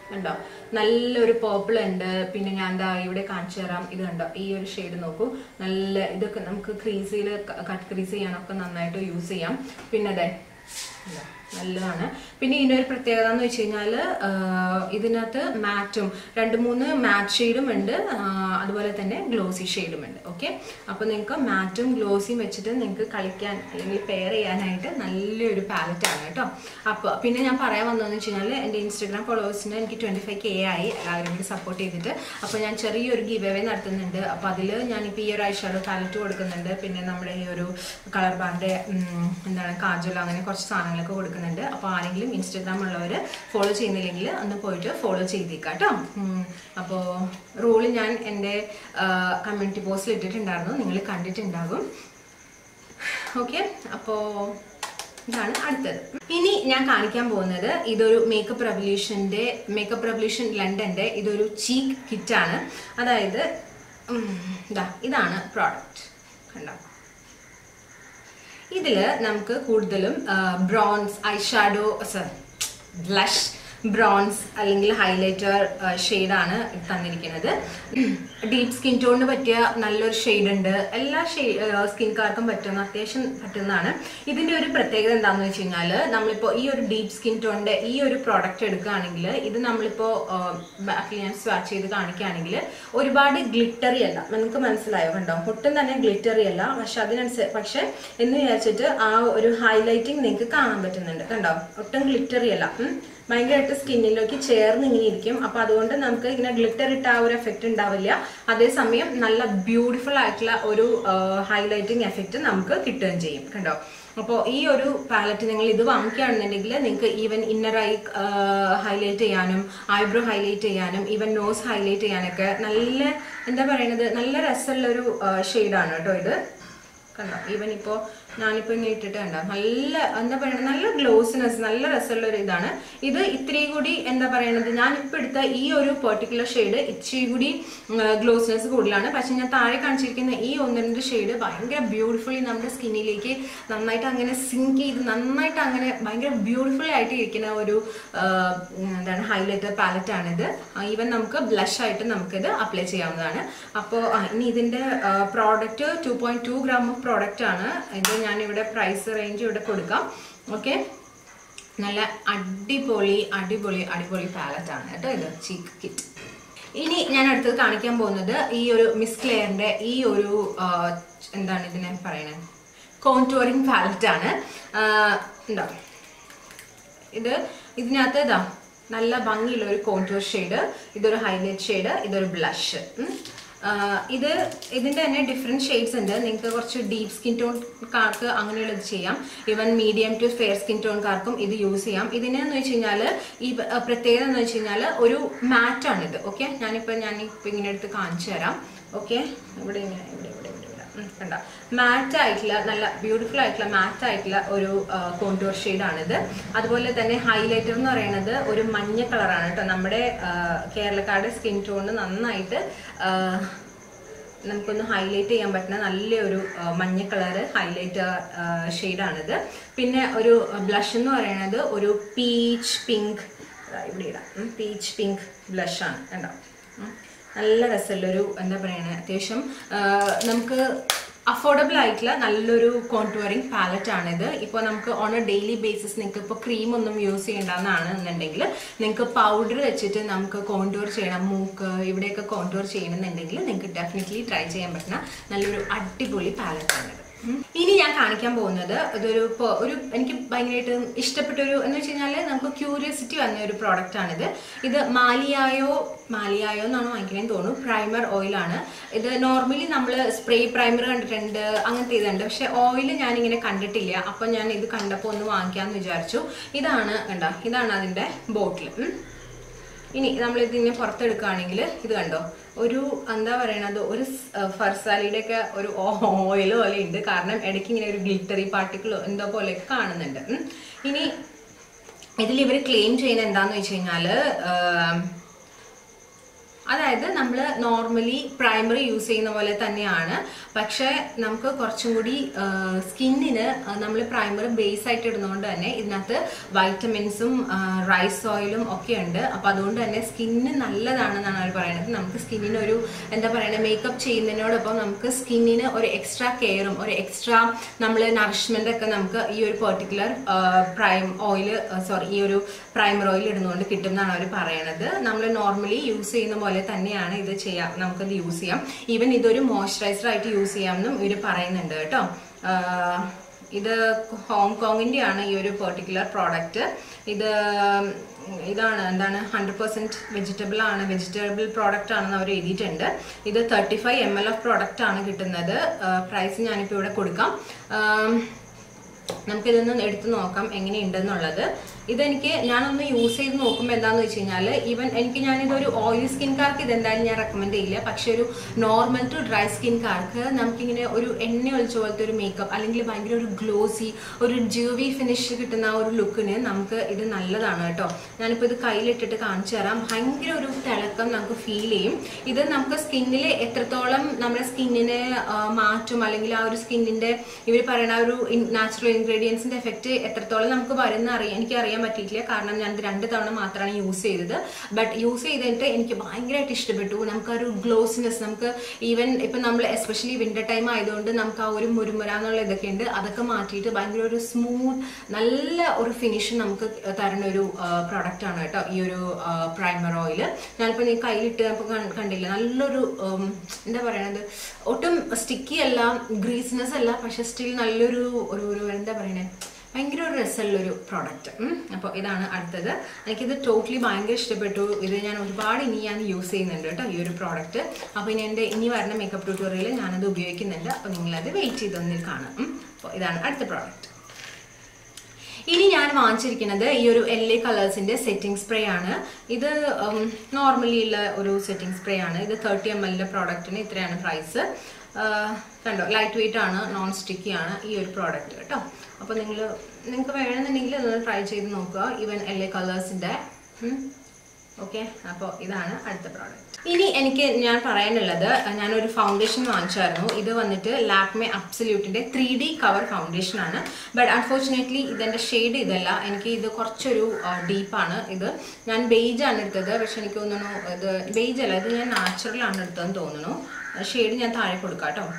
കണ്ടോ നല്ലൊരു പേർപ്പിൾ ഉണ്ട് പിന്നെ ഞാൻ എന്താ ഇവിടെ കാണിച്ചു തരാം ഇത് കണ്ടോ ഈ ഒരു ഷെയ്ഡ് നോക്കൂ നല്ല ഇതൊക്കെ നമുക്ക് ക്രീസിൽ കട്ട് ക്രീസ് ചെയ്യാനൊക്കെ നന്നായിട്ട് യൂസ് ചെയ്യാം പിന്നെ അതെ ഇതാ, നല്ലതാണ് പിന്നെ ഇതിൻ്റെ ഒരു പ്രത്യേകത എന്ന് വെച്ച് കഴിഞ്ഞാൽ ഇതിനകത്ത് മാറ്റും രണ്ട് മൂന്ന് മാറ്റ് ഷെയ്ഡും ഉണ്ട് ആ, അതുപോലെ തന്നെ ഗ്ലോസി ഷെയ്ഡും ഉണ്ട് ഓക്കെ അപ്പോൾ നിങ്ങൾക്ക് മാറ്റും ഗ്ലോസിയും വെച്ചിട്ട് നിങ്ങൾക്ക് കളിക്കാൻ അല്ലെങ്കിൽ പെയർ ചെയ്യാനായിട്ട് നല്ലൊരു പാലറ്റാണ് കേട്ടോ അപ്പോൾ പിന്നെ ഞാൻ പറയാൻ വന്നതെന്ന് വെച്ച് കഴിഞ്ഞാൽ എൻ്റെ ഇൻസ്റ്റാഗ്രാം ഫോളോവേഴ്സിന് എനിക്ക് ട്വൻറ്റി ഫൈവ് കെ ആയി എല്ലാവരും കൂടി സപ്പോർട്ട് ചെയ്തിട്ട് അപ്പോൾ ഞാൻ ചെറിയൊരു ഗിവ് അവേ നടത്തുന്നുണ്ട് അപ്പോൾ അതിൽ ഞാനിപ്പോൾ ഈ ഒരു ഐഷാഡോ പാലറ്റ് കൊടുക്കുന്നുണ്ട് പിന്നെ നമ്മുടെ ഈ ഒരു കളർ ബാറിൻ്റെ എന്താണ് കാജൽ അങ്ങനെ കുറച്ച് സാധനങ്ങളൊക്കെ കൊടുക്കുന്നുണ്ട് അപ്പോൾ ആരെങ്കിലും ഇൻസ്റ്റാഗ്രാം ഉള്ളവർ ഫോളോ ചെയ്യുന്നില്ലെങ്കിൽ ഒന്ന് പോയിട്ട് ഫോളോ ചെയ്തേക്കാം കേട്ടോ അപ്പോൾ റൂള് ഞാൻ എൻ്റെ കമ്മ്യൂണിറ്റി പോസ്റ്റിൽ ഇട്ടിട്ടുണ്ടായിരുന്നു നിങ്ങൾ കണ്ടിട്ടുണ്ടാകും ഓക്കെ അപ്പോൾ ഇതാണ് അടുത്തത് ഇനി ഞാൻ കാണിക്കാൻ പോകുന്നത് ഇതൊരു മേക്കപ്പ് റെവല്യൂഷൻ്റെ മേക്കപ്പ് റെവല്യൂഷൻ ലണ്ടൻ്റെ ഇതൊരു ചീക്ക് കിറ്റാണ് അതായത് ഉം, ഇതാ ഇതാണ് പ്രോഡക്റ്റ് കണ്ടോ ഇതിൽ നമുക്ക് കൂടുതലും bronze eyeshadow sorry blush bronze അല്ലെങ്കിൽ ഹൈലൈറ്റർ ഷെയ്ഡാണ് തന്നിരിക്കുന്നത് ഡീപ്പ് സ്കിൻ ടോണിന് പറ്റിയ നല്ലൊരു ഷെയ്ഡ് ഉണ്ട് എല്ലാ സ്കിൻകാർക്കും പറ്റുന്ന അത്യാവശ്യം പറ്റുന്നതാണ് ഇതിന്റെ ഒരു പ്രത്യേകത എന്താണെന്ന് വെച്ച് കഴിഞ്ഞാൽ നമ്മളിപ്പോൾ ഈ ഒരു ഡീപ്പ് സ്കിൻ ടോണിന്റെ ഈ ഒരു പ്രോഡക്റ്റ് എടുക്കുകയാണെങ്കിൽ ഇത് നമ്മളിപ്പോൾ ബാക്കിൽ ഞാൻ സ്വാച്ച് ചെയ്ത് കാണിക്കുകയാണെങ്കിൽ ഒരുപാട് ഗ്ലിറ്ററി അല്ല നിങ്ങൾക്ക് മനസ്സിലായോ കണ്ടോ ഒട്ടും തന്നെ ഗ്ലിറ്ററി അല്ല പക്ഷെ അതിനനുസരിച്ച് പക്ഷെ എന്ന് വിചാരിച്ചിട്ട് ആ ഒരു ഹൈലൈറ്റിംഗ് നിങ്ങൾക്ക് കാണാൻ പറ്റുന്നുണ്ട് കണ്ടോ ഒട്ടും ഗ്ലിറ്ററി അല്ല ഉം. ഭയങ്കരമായിട്ട് സ്കിന്നിലേക്ക് ചേർന്ന് ഇങ്ങനെ ഇരിക്കും അപ്പൊ അതുകൊണ്ട് നമുക്ക് ഇങ്ങനെ ഗ്ലിറ്റർ ഇട്ട ആ ഒരു എഫക്റ്റ് ഉണ്ടാവില്ല അതേസമയം നല്ല ബ്യൂട്ടിഫുൾ ആയിട്ടുള്ള ഒരു ഹൈലൈറ്റിംഗ് എഫക്റ്റ് നമുക്ക് കിട്ടുകയും ചെയ്യും കണ്ടോ അപ്പോൾ ഈ ഒരു പാലറ്റ് നിങ്ങൾ ഇത് വാങ്ങിക്കുകയാണെന്നുണ്ടെങ്കിൽ നിങ്ങൾക്ക് ഈവൻ ഇന്നർ ഐ ഹൈലൈറ്റ് ചെയ്യാനും ഐബ്രോ ഹൈലൈറ്റ് ചെയ്യാനും ഈവൻ നോസ് ഹൈലൈറ്റ് ചെയ്യാനൊക്കെ നല്ല എന്താ പറയുന്നത് നല്ല രസമുള്ള ഒരു ഷെയ്ഡാണ് കേട്ടോ ഇത് കണ്ടോ ഈവൻ ഇപ്പോൾ ഞാനിപ്പോൾ ഇങ്ങനെ ഇട്ടിട്ട് കണ്ടോ നല്ല എന്താ പറയുക നല്ല ഗ്ലോസിനെസ് നല്ല രസമുള്ള ഒരു ഇതാണ് ഇത് ഇത്തിരി കൂടി എന്താ പറയുന്നത് ഞാനിപ്പോൾ എടുത്ത ഈ ഒരു പെർട്ടിക്കുലർ ഷെയ്ഡ് ഇച്ചിരി കൂടി ഗ്ലോസിനെസ് കൂടുതലാണ് പക്ഷെ ഞാൻ താഴെ കാണിച്ചിരിക്കുന്ന ഈ ഒന്ന് രണ്ട് ഷെയ്ഡ് ഭയങ്കര ബ്യൂട്ടിഫുള്ളി നമ്മുടെ സ്കിന്നിലേക്ക് നന്നായിട്ട് അങ്ങനെ സിങ്ക് ചെയ്ത് നന്നായിട്ട് അങ്ങനെ ഭയങ്കര ബ്യൂട്ടിഫുൾ ആയിട്ട് ഇരിക്കുന്ന ഒരു ആ, എന്താണ് ഹൈലൈറ്റർ പാലറ്റ് ആണിത് ഈവൻ നമുക്ക് ബ്ലഷ് ആയിട്ട് നമുക്കിത് അപ്ലൈ ചെയ്യാവുന്നതാണ് അപ്പോൾ ഇനി ഇതിന്റെ product two point two gram of product ആണ് ഇത് ഞാനിവിടെ പ്രൈസ് റേഞ്ച് ഇവിടെ കൊടുക്കാം ഓക്കെ നല്ല അടിപൊളി അടിപൊളി അടിപൊളി പാലറ്റ് ആണ് കേട്ടോ ഇത് ചീക്ക് കിറ്റ് ഇനി ഞാൻ അടുത്തത് കാണിക്കാൻ പോകുന്നത് ഈ ഒരു മിസ് ക്ലെയറിന്റെ ഈ ഒരു ആ, എന്താണ് ഇതിനെ പറയണേ കോൺടോറിങ് പാലറ്റ് ആണ് ആ, ഉണ്ടോ ഇത് ഇതിനകത്ത് ഇതാ നല്ല ഭംഗിയുള്ള ഒരു കോൺടൂർ ഷെയ്ഡ് ഇതൊരു ഹൈലൈറ്റ് ഷെയ്ഡ് ഇതൊരു ബ്ലഷ് ഇത് ഇതിന്റെ തന്നെ ഡിഫറെന്റ് ഷെയ്ഡ്സ് ഉണ്ട് നിങ്ങൾക്ക് കുറച്ച് ഡീപ്പ് സ്കിൻ ടോൺകാർക്ക് അങ്ങനെയുള്ളത് ചെയ്യാം even medium to fair skin ടോൺകാർക്കും ഇത് യൂസ് ചെയ്യാം ഇതിനെന്ന് വെച്ച് കഴിഞ്ഞാൽ ഈ പ- ആ, പ്രത്യേകത എന്ന് വെച്ച് കഴിഞ്ഞാൽ ഒരു മാറ്റാണ് ഇത് ഓക്കെ ഞാനിപ്പോൾ ഞാൻ ഇപ്പം ഇങ്ങനെ എടുത്ത് കാണിച്ചു തരാം ഓക്കെ ഇവിടെ ഇങ്ങനെ ഇവിടെ ഇവിടെ ഇവിടെ ഇവിടെ ഉം, കണ്ട മാറ്റ് ആയിട്ടുള്ള നല്ല ബ്യൂട്ടിഫുൾ ആയിട്ടുള്ള മാറ്റ് ആയിട്ടുള്ള ഒരു കോണ്ടൂർ ഷെയ്ഡാണിത് അതുപോലെ തന്നെ ഹൈലൈറ്റർ എന്ന് പറയുന്നത് ഒരു മഞ്ഞ കളറാണ് കേട്ടോ നമ്മുടെ ആ, കേരളക്കാരുടെ സ്കിൻ ടോണിന് നന്നായിട്ട് ആ, നമുക്കൊന്ന് ഹൈലൈറ്റ് ചെയ്യാൻ പറ്റുന്ന നല്ലൊരു ആ, മഞ്ഞ കളറ് ഹൈലൈറ്റർ ഷെയ്ഡാണിത് പിന്നെ ഒരു ബ്ലഷ് എന്ന് പറയുന്നത് ഒരു പീച്ച് പിങ്ക് ഇവിടെ ഇടാം പീച്ച് പിങ്ക് ബ്ലഷാണ് കണ്ടോ ഉം. നല്ല രസമുള്ളൊരു എന്താ പറയണേ അത്യാവശ്യം ആ, നമുക്ക് അഫോർഡബിൾ ആയിട്ടുള്ള നല്ലൊരു കോൺടൂറിങ് പാലറ്റ് ആണിത് ഇപ്പോൾ നമുക്ക് ഓൺ എ ഡെയിലി ബേസിസ് നിങ്ങൾക്ക് ഇപ്പോൾ ക്രീം ഒന്നും യൂസ് ചെയ്യേണ്ടെന്നാണ് എന്നുണ്ടെങ്കിൽ നിങ്ങൾക്ക് പൗഡർ വെച്ചിട്ട് നമുക്ക് കോൺടൂർ ചെയ്യണം മൂക്ക് ഇവിടെയൊക്കെ കോൺടൂർ ചെയ്യണമെന്നുണ്ടെങ്കിൽ നിങ്ങൾക്ക് ഡെഫിനറ്റ്ലി ട്രൈ ചെയ്യാൻ പറ്റുന്ന നല്ലൊരു അടിപൊളി പാലറ്റ് ആണിത് ഉം. ഇനി ഞാൻ കാണിക്കാൻ പോകുന്നത് ഇതൊരു ഇപ്പൊ- ഒരു എനിക്ക് ഭയങ്കരമായിട്ട് ഇഷ്ടപ്പെട്ട ഒരു എന്ന് വെച്ച് കഴിഞ്ഞാൽ നമുക്ക് ക്യൂരിയോസിറ്റി വന്ന ഒരു പ്രോഡക്റ്റ് ആണിത് ഇത് മാലിയായോ മാലിയായോ എന്നാണ് വാങ്ങിക്കണേന്ന് തോന്നുന്നു പ്രൈമർ ഓയിലാണ് ഇത് നോർമലി നമ്മൾ സ്പ്രേ പ്രൈമർ കണ്ടിട്ടുണ്ട് അങ്ങനത്തെ ഇതുണ്ട് പക്ഷെ ഓയിൽ ഞാനിങ്ങനെ കണ്ടിട്ടില്ല അപ്പം ഞാൻ ഇത് കണ്ടപ്പോൾ ഒന്ന് വാങ്ങിക്കാമെന്ന് വിചാരിച്ചു ഇതാണ് കണ്ട ഇതാണ് അതിൻ്റെ ബോട്ടിൽ ഇനി നമ്മൾ ഇതിനെ പുറത്തെടുക്കുകയാണെങ്കിൽ ഇത് കണ്ടോ ഒരു എന്താ പറയണത് ഒരു ഫർസാലിയുടെ ഒക്കെ ഒരു ഓയിൽ പോലെ ഉണ്ട് കാരണം ഇടയ്ക്ക് ഇങ്ങനെ ഒരു ഗ്ലിറ്ററി പാർട്ടിക്കിൾ എന്തോ പോലെയൊക്കെ കാണുന്നുണ്ട് ഉം. ഇനി ഇതിൽ ഇവർ ക്ലെയിം ചെയ്യുന്നത് എന്താന്ന് വെച്ച് കഴിഞ്ഞാൽ അതായത് നമ്മൾ നോർമലി പ്രൈമറി യൂസ് ചെയ്യുന്ന പോലെ തന്നെയാണ് പക്ഷേ നമുക്ക് കുറച്ചും കൂടി സ്കിന്നിന് നമ്മൾ പ്രൈമറി ബേസ് ആയിട്ട് ഇടുന്നതുകൊണ്ട് തന്നെ ഇതിനകത്ത് വൈറ്റമിൻസും റൈസ് ഓയിലും ഒക്കെ ഉണ്ട് അപ്പോൾ അതുകൊണ്ട് തന്നെ സ്കിന്നിന് നല്ലതാണെന്നാണ് അവർ പറയുന്നത് നമുക്ക് സ്കിന്നിന് ഒരു എന്താ പറയുക മേക്കപ്പ് ചെയ്യുന്നതിനോടൊപ്പം നമുക്ക് സ്കിന്നിന് ഒരു എക്സ്ട്രാ കെയറും ഒരു എക്സ്ട്രാ നമ്മൾ നറിഷ്മെന്റ് ഒക്കെ നമുക്ക് ഈ ഒരു പെർട്ടിക്കുലർ പ്രൈം ഓയിൽ സോറി ഈ ഒരു പ്രൈമർ ഓയിൽ ഇടുന്നതുകൊണ്ട് കിട്ടും എന്നാണ് അവർ പറയണത് നമ്മൾ നോർമലി യൂസ് ചെയ്യുന്ന പോലെ തന്നെയാണ് ഇത് ചെയ്യാം നമുക്കത് യൂസ് ചെയ്യാം ഈവൻ ഇതൊരു മോയ്സ്ചറൈസർ ആയിട്ട് യൂസ് ചെയ്യാമെന്നും ഇവർ പറയുന്നുണ്ട് കേട്ടോ ആഹ് ഇത് ഹോങ്കോങ്ങിൻ്റെ ആണ് ഈ ഒരു പെർട്ടിക്കുലർ പ്രോഡക്റ്റ് ഇത് ഇതാണ് എന്താണ് ഹൺഡ്രഡ് പെർസെൻറ്റ് വെജിറ്റബിൾ ആണ് വെജിറ്റബിൾ പ്രോഡക്റ്റ് ആണെന്ന് അവർ എഴുതിയിട്ടുണ്ട് ഇത് thirty five M L of product ആണ് കിട്ടുന്നത് പ്രൈസ് ഞാനിപ്പോൾ ഇവിടെ കൊടുക്കാം ആം, നമുക്കിതൊന്ന് എടുത്ത് നോക്കാം എങ്ങനെയുണ്ടെന്നുള്ളത് ഇതെനിക്ക് ഞാനൊന്ന് യൂസ് ചെയ്ത് നോക്കുമ്പോൾ എന്താണെന്ന് വെച്ച് കഴിഞ്ഞാൽ ഈവൻ എനിക്ക് ഞാനിതൊരു ഓയിലി സ്കിൻകാർക്ക് ഇതെന്തായാലും ഞാൻ റെക്കമെൻഡ് ചെയ്യില്ല പക്ഷെ ഒരു നോർമൽ ടു ഡ്രൈ സ്കിൻകാർക്ക് നമുക്കിങ്ങനെ ഒരു എണ്ണ ഒഴിച്ച പോലത്തെ ഒരു മേക്കപ്പ് അല്ലെങ്കിൽ ഭയങ്കര ഒരു ഗ്ലോസി ഒരു ജ്യൂവി ഫിനിഷ് കിട്ടുന്ന ആ ഒരു ലുക്കിന് നമുക്ക് ഇത് നല്ലതാണ് കേട്ടോ ഞാനിപ്പോൾ ഇത് കയ്യിലിട്ടിട്ട് കാണിച്ചു തരാം ഭയങ്കര ഒരു തിളക്കം നമുക്ക് ഫീൽ ചെയ്യും ഇത് നമുക്ക് സ്കിന്നിൽ എത്രത്തോളം നമ്മുടെ സ്കിന്നിനെ മാറ്റും അല്ലെങ്കിൽ ആ ഒരു സ്കിന്നിന്റെ ഇവർ പറയുന്ന ആ ഒരു നാച്ചുറൽ ഇൻഗ്രീഡിയൻസിന്റെ എഫക്റ്റ് എത്രത്തോളം നമുക്ക് വരുന്ന അറിയാം എനിക്ക് അറിയാൻ പറ്റിയിട്ടില്ല കാരണം ഞാൻ ഇത് രണ്ട് തവണ മാത്രമാണ് യൂസ് ചെയ്തത് ബട്ട് യൂസ് ചെയ്തിട്ട് എനിക്ക് ഭയങ്കരമായിട്ട് ഇഷ്ടപ്പെട്ടു നമുക്ക് ആ ഒരു ഗ്ലോസിനെസ് നമുക്ക് ഈവൻ ഇപ്പൊ നമ്മൾ എസ്പെഷ്യലി വിന്റർ ടൈം ആയതുകൊണ്ട് നമുക്ക് ആ ഒരു മുരുമുര എന്നുള്ള ഇതൊക്കെ ഉണ്ട് അതൊക്കെ മാറ്റിയിട്ട് ഭയങ്കര ഒരു സ്മൂത്ത് നല്ല ഒരു ഫിനിഷ് നമുക്ക് തരുന്ന ഒരു പ്രോഡക്റ്റ് ആണ് കേട്ടോ ഈ ഒരു പ്രൈമർ ഓയിൽ ഞാനിപ്പോൾ നീ കയ്യിലിട്ട് നമുക്ക് കൺ- കണ്ടില്ല നല്ലൊരു ഉം, എന്താ പറയണത് ഒട്ടും സ്റ്റിക്കി അല്ല ഗ്രീസ്നെസ് അല്ല പക്ഷെ സ്റ്റിൽ നല്ലൊരു ഒരു ഒരു എന്താ പറയണേ ഭയങ്കര ഒരു രസമുള്ളൊരു പ്രോഡക്റ്റ് അപ്പോൾ ഇതാണ് അടുത്തത് എനിക്കിത് ടോട്ടലി ഭയങ്കര ഇഷ്ടപ്പെട്ടു ഇത് ഞാൻ ഒരുപാട് ഇനി ഞാൻ യൂസ് ചെയ്യുന്നുണ്ട് കേട്ടോ ഈ ഒരു പ്രോഡക്റ്റ് അപ്പോൾ ഇനി എൻ്റെ ഇനി വരുന്ന മേക്കപ്പ് ട്യൂട്ടോറിയൽ ഞാനത് ഉപയോഗിക്കുന്നുണ്ട് അപ്പോൾ നിങ്ങളത് വെയിറ്റ് ചെയ്തൊന്നിൽ കാണാം അപ്പോൾ ഇതാണ് അടുത്ത പ്രോഡക്റ്റ് ഇനി ഞാൻ വാങ്ങിച്ചിരിക്കുന്നത് ഈ ഒരു എൽ എ കളേഴ്സിന്റെ സെറ്റിംഗ് സ്പ്രേ ആണ് ഇത് നോർമലി ഉള്ള ഒരു സെറ്റിംഗ് സ്പ്രേ ആണ് ഇത് തേർട്ടി എം എല്ലിന്റെ പ്രോഡക്റ്റിന് ഇത്രയാണ് പ്രൈസ് കണ്ടോ ലൈറ്റ് വെയിറ്റ് ആണ് നോൺ സ്റ്റിക്കി ആണ് ഈ ഒരു പ്രോഡക്റ്റ് കേട്ടോ അപ്പോൾ നിങ്ങൾ നിങ്ങൾക്ക് വേണമെന്നുണ്ടെങ്കിൽ ഇതൊന്ന് ട്രൈ ചെയ്ത് നോക്കുക ഈവൻ എൽ എ കളേഴ്സിന്റെ ഓക്കെ അപ്പോൾ ഇതാണ് അടുത്ത പ്രോഡക്റ്റ് ഇനി എനിക്ക് ഞാൻ പറയാനുള്ളത് ഞാനൊരു ഫൗണ്ടേഷൻ വാങ്ങിച്ചായിരുന്നു ഇത് വന്നിട്ട് ലാക്മെ അബ്സല്യൂട്ടിന്റെ ത്രീ ഡി കവർ ഫൗണ്ടേഷൻ ആണ് ബട്ട് അൺഫോർച്ചുനേറ്റ്ലി ഇതെന്റെ ഷെയ്ഡ് ഇതല്ല എനിക്ക് ഇത് കുറച്ചൊരു ഡീപ്പാണ് ഇത് ഞാൻ ബേജ് ആണ് എടുത്തത് പക്ഷെ എനിക്ക് തോന്നുന്നു ഇത് ബേജ് അല്ല ഇത് ഞാൻ നാച്ചുറൽ ആണ് എടുത്തതെന്ന് തോന്നുന്നു ഷെയ്ഡ് ഞാൻ താഴെ കൊടുക്കാം കേട്ടോ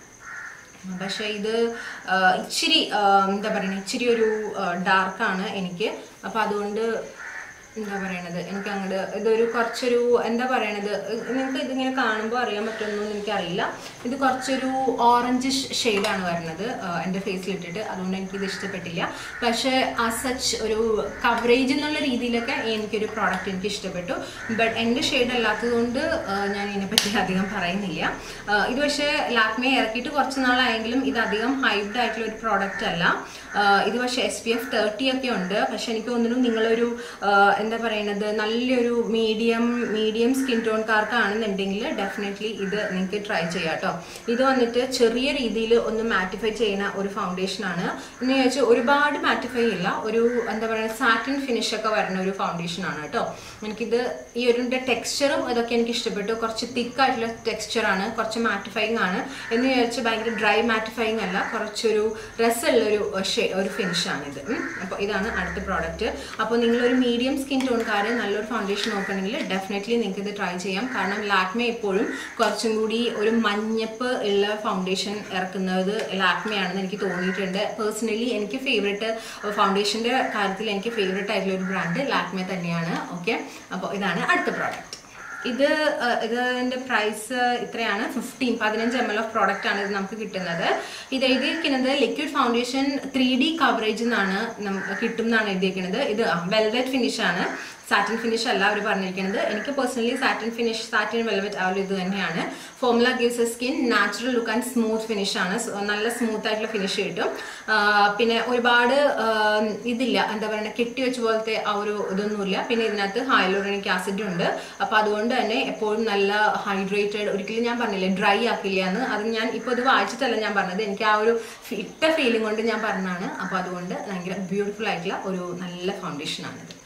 പക്ഷേ ഇത് ആ, ഇച്ചിരി ആ, എന്താ പറയുക ഇച്ചിരി ഒരു ഡാർക്കാണ് എനിക്ക് അപ്പം അതുകൊണ്ട് എന്താ പറയണത് എനിക്ക് അങ്ങോട്ട് ഇതൊരു കുറച്ചൊരു എന്താ പറയണത് നിങ്ങൾക്ക് ഇതിങ്ങനെ കാണുമ്പോൾ അറിയാൻ പറ്റുമെന്നൊന്നും എനിക്കറിയില്ല ഇത് കുറച്ചൊരു ഓറഞ്ച് ഷെയ്ഡാണ് വരുന്നത് ആ, എൻ്റെ ഫേസിൽ ഇട്ടിട്ട് അതുകൊണ്ട് എനിക്കിത് ഇഷ്ടപ്പെട്ടില്ല പക്ഷേ ആ സച്ച് ഒരു കവറേജ് എന്നുള്ള രീതിയിലൊക്കെ എനിക്കൊരു പ്രോഡക്റ്റ് എനിക്ക് ഇഷ്ടപ്പെട്ടു ബട്ട് എൻ്റെ ഷെയ്ഡ് അല്ലാത്തതുകൊണ്ട് ആ, ഞാൻ ഇതിനെപ്പറ്റി അധികം പറയുന്നില്ല ആ, ഇത് പക്ഷേ ലാക്മെ ഇറക്കിയിട്ട് കുറച്ച് നാളായെങ്കിലും ഇത് അധികം ഹൈബ്ഡ് ആയിട്ടുള്ള ഒരു പ്രോഡക്റ്റ് അല്ല ആ, ഇത് പക്ഷേ എസ് പി എഫ് തേർട്ടി ഒക്കെ ഉണ്ട് പക്ഷെ എനിക്ക് തോന്നുന്നു നിങ്ങളൊരു ആ, എന്താ പറയുന്നത് നല്ലൊരു മീഡിയം മീഡിയം സ്കിൻ ടോൺകാർക്കാണെന്നുണ്ടെങ്കിൽ ഡെഫിനറ്റ്ലി ഇത് നിങ്ങൾക്ക് ട്രൈ ചെയ്യാം കേട്ടോ ഇത് വന്നിട്ട് ചെറിയ രീതിയിൽ ഒന്ന് മാറ്റിഫൈ ചെയ്യുന്ന ഒരു ഫൗണ്ടേഷൻ ആണ് എന്ന് ചോദിച്ചാൽ ഒരുപാട് മാറ്റിഫൈ ഇല്ല ഒരു എന്താ പറയുക സാറ്റിൻ ഫിനിഷ് ഒക്കെ വരുന്ന ഒരു ഫൗണ്ടേഷൻ ആണ് കേട്ടോ എനിക്കിത് ഈ ഒരു ടെക്സ്ചറും ഇതൊക്കെ എനിക്ക് ഇഷ്ടപ്പെട്ടു കുറച്ച് തിക്ക് ആയിട്ടുള്ള ടെക്സ്ചർ ആണ് കുറച്ച് മാറ്റിഫൈങ് ആണ് എന്ന് വിചാരിച്ച് ഭയങ്കര ഡ്രൈ മാറ്റിഫൈങ് അല്ല കുറച്ചൊരു രസമുള്ള ഒരു ഷേ ഒരു ഫിനിഷ് ആണിത് അപ്പോൾ ഇതാണ് അടുത്ത പ്രോഡക്റ്റ് അപ്പോൾ നിങ്ങളൊരു മീഡിയം സ്കിൻ ടോൺകാർ നല്ലൊരു ഫൗണ്ടേഷൻ നോക്കണമെങ്കിൽ ഡെഫിനറ്റ്ലി നിങ്ങൾക്ക് ഇത് ട്രൈ ചെയ്യാം കാരണം ലാക്മെ എപ്പോഴും കുറച്ചും കൂടി ഒരു മഞ്ഞപ്പ് ഉള്ള ഫൗണ്ടേഷൻ ഇറക്കുന്നത് ലാക്മയാണെന്ന് എനിക്ക് തോന്നിയിട്ടുണ്ട് പേഴ്സണലി എനിക്ക് ഫേവറേറ്റ് ഫൗണ്ടേഷൻ്റെ കാര്യത്തിൽ എനിക്ക് ഫേവറേറ്റ് ആയിട്ടുള്ള ഒരു ബ്രാൻഡ് ലാക്മെ തന്നെയാണ് ഓക്കെ അപ്പോൾ ഇതാണ് അടുത്ത പ്രോഡക്റ്റ് ഇത് അഹ്, ഇതിന്റെ പ്രൈസ് ഇത്രയാണ് ഫിഫ്റ്റീൻ പതിനഞ്ച് എം എൽ ഓഫ് പ്രോഡക്റ്റ് ആണ് ഇത് നമുക്ക് കിട്ടുന്നത് ഇത് എഴുതിയിരിക്കുന്നത് liquid foundation three D coverage എന്നാണ് നമുക്ക് കിട്ടും എന്നാണ് എഴുതിയിരിക്കുന്നത് ഇത് വെൽവെറ്റ് ഫിനിഷ് ആണ് സാറ്റിൻ ഫിനിഷ് അല്ല അവർ പറഞ്ഞിരിക്കുന്നത് എനിക്ക് personally satin finish satin velvet ആ ഒരു ഇത് തന്നെയാണ് formula gives a skin natural look and smooth finish ആണ് So, നല്ല സ്മൂത്ത് ആയിട്ടുള്ള ഫിനിഷ് കിട്ടും ആ, പിന്നെ ഒരുപാട് ആ, ഇതില്ല എന്താ പറയുക കെട്ടി വെച്ച പോലത്തെ ആ ഒരു ഇതൊന്നുമില്ല പിന്നെ ഇതിനകത്ത് ഹൈലോറനിക് ആസിഡ് ഉണ്ട് അപ്പൊ അതുകൊണ്ട് തന്നെ എപ്പോഴും നല്ല ഹൈഡ്രേറ്റഡ് ഒരിക്കലും ഞാൻ പറഞ്ഞില്ലേ ഡ്രൈ ആക്കില്ല എന്ന് അത് ഞാൻ ഇപ്പോൾ ഇത് വായിച്ചിട്ടല്ല ഞാൻ പറഞ്ഞത് എനിക്ക് ആ ഒരു ഫി- ഇട്ട ഫീലിംഗ് കൊണ്ട് ഞാൻ പറഞ്ഞാണ് അപ്പൊ അതുകൊണ്ട് ഭയങ്കര ബ്യൂട്ടിഫുൾ ആയിട്ടുള്ള ഒരു നല്ല ഫൗണ്ടേഷൻ ആണിത്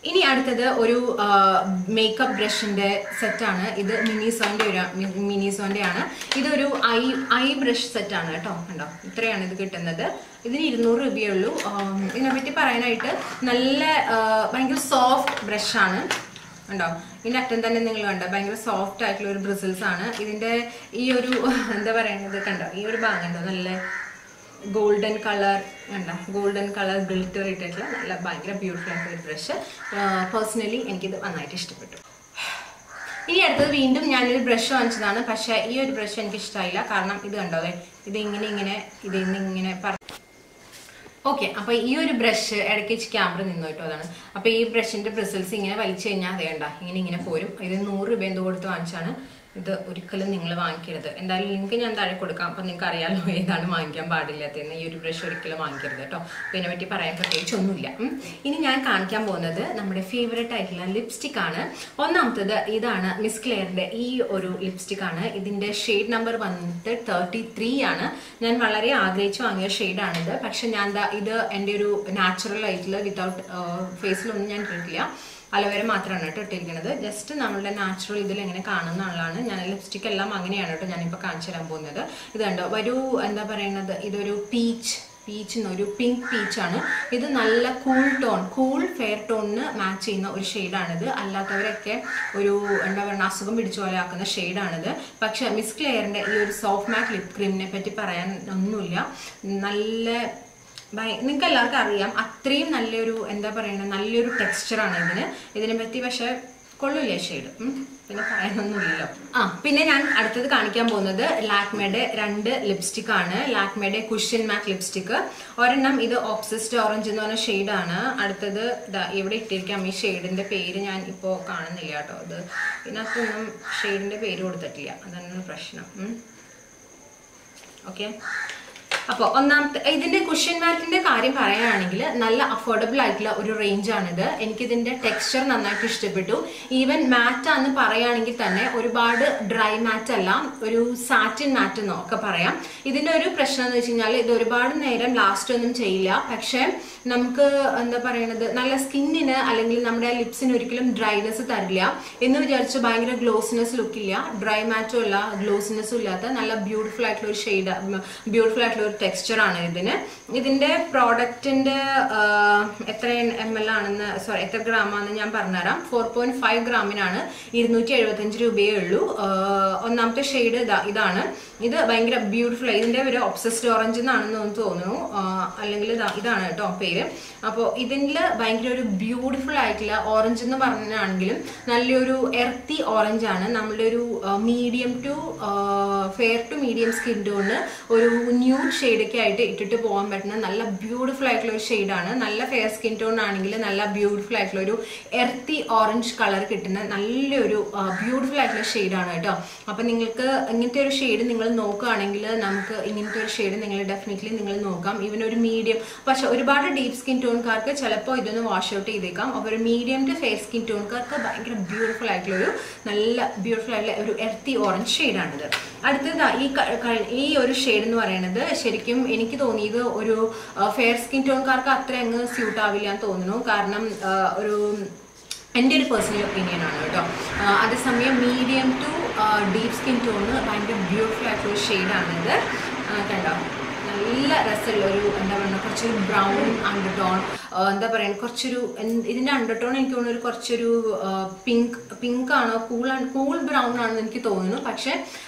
ഇനി അടുത്തത് ഒരു മേക്കപ്പ് ബ്രഷിന്റെ സെറ്റാണ് ഇത് മിനിസോന്റെ ഒരു മിനിസോന്റെ ആണ് ഇതൊരു ഐ ഐ ബ്രഷ് സെറ്റാണ് കേട്ടോ കണ്ടോ ഇത്രയാണ് ഇത് കിട്ടുന്നത് ഇതിന് ഇരുന്നൂറ് രൂപയേ ഉള്ളൂ ആം, ഇതിനെപ്പറ്റി പറയാനായിട്ട് നല്ല ആ, ഭയങ്കര സോഫ്റ്റ് ബ്രഷാണ് ഉണ്ടോ ഇതിന്റെ അറ്റം തന്നെ നിങ്ങൾ കണ്ടോ ഭയങ്കര സോഫ്റ്റ് ആയിട്ടുള്ള ഒരു ബ്രിസിൽസ് ആണ് ഇതിന്റെ ഈ ഒരു എന്താ പറയുന്നത് കണ്ടോ ഈ ഒരു ഭാഗം കണ്ടോ നല്ല ഗോൾഡൻ കളർ കണ്ട ഗോൾഡൻ കളർ ഗ്ലിറ്റർ ഇട്ടിട്ടുള്ള നല്ല ഭയങ്കര ബ്യൂട്ടിഫുൾ ആയിട്ടുള്ള ഒരു ബ്രഷ് പേഴ്സണലി എനിക്കിത് നന്നായിട്ട് ഇഷ്ടപ്പെട്ടു ഇനി അടുത്തത് വീണ്ടും ഞാനൊരു ബ്രഷ് വാങ്ങിച്ചതാണ് പക്ഷേ ഈ ഒരു ബ്രഷ് എനിക്ക് ഇഷ്ടമായില്ല കാരണം ഇത് കണ്ടോ അതെ ഇത് ഇങ്ങനെ ഇങ്ങനെ ഇത് ഇങ്ങനെ പറ ഓക്കെ അപ്പൊ ഈ ഒരു ബ്രഷ് ഇടയ്ക്ക് വെച്ച് ക്യാമറ നിന്നു കേട്ടോ അതാണ് അപ്പൊ ഈ ബ്രഷിന്റെ ബ്രിസിൽസ് ഇങ്ങനെ വലിച്ചു കഴിഞ്ഞാൽ അതേ കണ്ട ഇങ്ങനെ ഇങ്ങനെ പോരും ഇത് നൂറ് രൂപ എന്തോ കൊടുത്ത് വാങ്ങിച്ചാണ് ഇത് ഒരിക്കലും നിങ്ങൾ വാങ്ങിക്കരുത് എന്തായാലും ലിങ്ക് ഞാൻ താഴെ കൊടുക്കാം അപ്പൊ നിങ്ങൾക്ക് അറിയാലോ ഏതാണ് വാങ്ങിക്കാൻ പാടില്ലാത്തതെന്ന് ഈ ഒരു ബ്രഷ് ഒരിക്കലും വാങ്ങിക്കരുത് കേട്ടോ അപ്പൊ ഇതിനെ പറ്റി പറയാൻ പ്രത്യേകിച്ച് ഒന്നുമില്ല ഉം. ഇനി ഞാൻ കാണിക്കാൻ പോകുന്നത് നമ്മുടെ ഫേവറേറ്റ് ആയിട്ടുള്ള ലിപ്സ്റ്റിക് ആണ് ഒന്നാമത്തത് ഇതാണ് മിസ് ക്ലെയറിന്റെ ഈ ഒരു ലിപ്സ്റ്റിക് ആണ് ഇതിന്റെ ഷെയ്ഡ് നമ്പർ വന്നിട്ട് തേർട്ടി ത്രീ ആണ് ഞാൻ വളരെ ആഗ്രഹിച്ച് വാങ്ങിയ ഷെയ്ഡാണിത് പക്ഷെ ഞാൻ ദാ ഇത് എൻ്റെ ഒരു നാച്ചുറൽ ആയിട്ടുള്ള വിത്തൗട്ട് ഫേസിലൊന്നും ഞാൻ ഇട്ടിട്ടില്ല അലോവേര മാത്രമാണ് കേട്ടോ ഇട്ടിരിക്കുന്നത് ജസ്റ്റ് നമ്മളുടെ നാച്ചുറൽ ഇതിൽ എങ്ങനെ കാണുന്നതാണ് ഞാൻ ലിപ്സ്റ്റിക് എല്ലാം അങ്ങനെയാണ് കേട്ടോ ഞാനിപ്പോൾ കാണിച്ചു തരാൻ പോകുന്നത് ഇത് കണ്ടോ ഒരു എന്താ പറയുന്നത് ഇതൊരു പീച്ച് പീച്ച് ഒരു പിങ്ക് പീച്ച് ആണ് ഇത് നല്ല കൂൾ ടോൺ കൂൾ ഫെയർ ടോണിന് മാച്ച് ചെയ്യുന്ന ഒരു ഷെയ്ഡാണിത് അല്ലാത്തവരൊക്കെ ഒരു എന്താ പറയുക അസുഖം പിടിച്ച പോലെ ആക്കുന്ന ഷെയ്ഡാണിത് പക്ഷെ മിസ് ക്ലെയറിന്റെ ഈ ഒരു സോഫ്റ്റ് മാറ്റ് ലിപ് ക്രീമിനെ പറ്റി പറയാൻ ഒന്നുമില്ല നല്ല നിങ്ങൾക്ക് എല്ലാവർക്കും അറിയാം അത്രയും നല്ലൊരു എന്താ പറയുന്നത് നല്ലൊരു ടെക്സ്ചറാണ് ഇതിന് ഇതിനെ പറ്റി പക്ഷെ കൊള്ളില്ലേ ഷെയ്ഡ് പിന്നെ പറയാനൊന്നുമില്ലല്ലോ ആ പിന്നെ ഞാൻ അടുത്തത് കാണിക്കാൻ പോകുന്നത് ലാക്മേയുടെ രണ്ട് ലിപ്സ്റ്റിക് ആണ് ലാക്മേയുടെ കുഷ്യൻ മാറ്റ് ലിപ്സ്റ്റിക് ഒരെണ്ണം ഇത് ഓപ്സിസ്റ്റ് ഓറഞ്ച് എന്ന് പറഞ്ഞ ഷെയ്ഡാണ് അടുത്തത് ദാ ഇവിടെ ഇട്ടിരിക്കാം ഈ ഷെയ്ഡിന്റെ പേര് ഞാൻ ഇപ്പോൾ കാണുന്നില്ല കേട്ടോ ഇത് ഇതിനകത്തൊന്നും ഷെയ്ഡിന്റെ പേര് കൊടുത്തിട്ടില്ല അതാണ് പ്രശ്നം ഉം. ഓക്കെ അപ്പോൾ ഒന്നാമത്തെ ഇതിന്റെ കുഷ്യൻ മാറ്റിന്റെ കാര്യം പറയുകയാണെങ്കിൽ നല്ല അഫോർഡബിൾ ആയിട്ടുള്ള ഒരു റേഞ്ച് ആണിത് എനിക്കിതിന്റെ ടെക്സ്ചർ നന്നായിട്ട് ഇഷ്ടപ്പെട്ടു ഈവൻ മാറ്റ് ആണെന്ന് പറയുകയാണെങ്കിൽ തന്നെ ഒരുപാട് ഡ്രൈ മാറ്റ് അല്ല ഒരു സാറ്റിൻ മാറ്റ് എന്നോ ഒക്കെ പറയാം ഇതിന്റെ ഒരു പ്രശ്നം എന്ന് വെച്ച് കഴിഞ്ഞാൽ ഇത് ഒരുപാട് നേരം ലാസ്റ്റ് ഒന്നും ചെയ്യില്ല പക്ഷെ നമുക്ക് എന്താ പറയണത് നല്ല സ്കിന്നിന് അല്ലെങ്കിൽ നമ്മുടെ ലിപ്സിന് ഒരിക്കലും ഡ്രൈനെസ് തരില്ല എന്ന് വിചാരിച്ച് ഭയങ്കര ഗ്ലോസിനെസ് ലുക്കില്ല ഡ്രൈ മാറ്റും ഇല്ല ഗ്ലോസിനെസ്സും ഇല്ലാത്ത നല്ല ബ്യൂട്ടിഫുൾ ആയിട്ടുള്ള ഒരു ഷെയ്ഡ് ബ്യൂട്ടിഫുൾ ആയിട്ടുള്ള ഒരു ടെക്സ്ചർ ആണ് ഇതിന് ഇതിന്റെ പ്രോഡക്റ്റിന്റെ എത്ര എം എൽ ആണെന്ന് സോറി എത്ര ഗ്രാം ആണെന്ന് ഞാൻ പറഞ്ഞുതരാം ഫോർ പോയിന്റ് ഫൈവ് ഗ്രാമിനാണ് ഇരുന്നൂറ്റി എഴുപത്തഞ്ച് രൂപയേ ഉള്ളൂ ആഹ് ഒന്നാമത്തെ ഷെയ്ഡ് ഇതാണ് ഇത് ഭയങ്കര ബ്യൂട്ടിഫുൾ ഇതിന്റെ ഒരു ഒബ്സസ്ഡ് ഓറഞ്ച് എന്നാണെന്ന് എനിക്ക് തോന്നുന്നു ആഹ് അല്ലെങ്കിൽ ഇതാ ഇതാണ് കേട്ടോ പേര് അപ്പോൾ ഇതിൽ ഭയങ്കര ഒരു ബ്യൂട്ടിഫുൾ ആയിട്ടുള്ള ഓറഞ്ച് എന്ന് പറഞ്ഞാണെങ്കിലും നല്ലൊരു എർത്തി ഓറഞ്ച് ആണ് നമ്മളുടെ ഒരു medium to fair to medium skin tone ഒരു ന്യൂഡ് ഷെയ്ഡൊക്കെ ആയിട്ട് ഇട്ടിട്ട് പോകാൻ പറ്റുന്ന നല്ല ബ്യൂട്ടിഫുൾ ആയിട്ടുള്ള ഒരു ഷെയ്ഡാണ് നല്ല ഫെയർ സ്കിൻ ടോൺ ആണെങ്കിൽ നല്ല ബ്യൂട്ടിഫുൾ ആയിട്ടുള്ള ഒരു എർത്തി ഓറഞ്ച് കളർ കിട്ടുന്ന നല്ലൊരു ബ്യൂട്ടിഫുൾ ആയിട്ടുള്ള ഷെയ്ഡാണ് കേട്ടോ അപ്പം നിങ്ങൾക്ക് ഇങ്ങനത്തെ ഒരു ഷെയ്ഡ് നിങ്ങൾ നോക്കുകയാണെങ്കിൽ നമുക്ക് ഇങ്ങനത്തെ ഒരു ഷെയ്ഡ് നിങ്ങൾ ഡെഫിനറ്റ്ലി നിങ്ങൾ നോക്കാം ഈവൻ ഒരു മീഡിയം പക്ഷെ ഒരുപാട് ഡീപ്പ് സ്കിൻ ടോൺകാർക്ക് ചിലപ്പോൾ ഇതൊന്ന് വാഷ് ഔട്ട് ചെയ്തേക്കാം അപ്പോൾ ഒരു മീഡിയം ടു ഫെയർ സ്കിൻ ടോൺകാർക്ക് ഭയങ്കര ബ്യൂട്ടിഫുൾ ആയിട്ടുള്ള ഒരു നല്ല ബ്യൂട്ടിഫുൾ ആയിട്ടുള്ള ഒരു എർത്തി ഓറഞ്ച് ഷെയ്ഡാണിത് അടുത്തത് ദാ ഈ ക- ക- ഈ ഒരു ഷെയ്ഡ് എന്ന് പറയുന്നത് ശരിക്കും എനിക്ക് തോന്നിയത് ഒരു ഫെയർ സ്കിൻ ടോൺകാർക്ക് അത്ര അങ്ങ് സ്യൂട്ട് ആവില്ല എന്ന് തോന്നുന്നു കാരണം ആ, ഒരു എൻ്റെ ഒരു പേഴ്സണൽ ഒപ്പീനിയൻ ആണ് കേട്ടോ ആ, അതേസമയം medium to deep skin tone ഭയങ്കര ബ്യൂട്ടിഫുൾ ആയിട്ടുള്ള ഷെയ്ഡാണിത് കണ്ടോ നല്ല രസമുള്ള ഒരു എന്താ പറയുക കുറച്ചൊരു ബ്രൗൺ അണ്ടർടോൺ എന്താ പറയുക കുറച്ചൊരു എന്ത് ഇതിന്റെ അണ്ടർടോൺ എനിക്ക് തോന്നുന്നു ഒരു കുറച്ചൊരു പിങ്ക് പിങ്ക് ആണോ കൂൾ കൂൾ ബ്രൗൺ ആണെന്ന് എനിക്ക് തോന്നുന്നു പക്ഷെ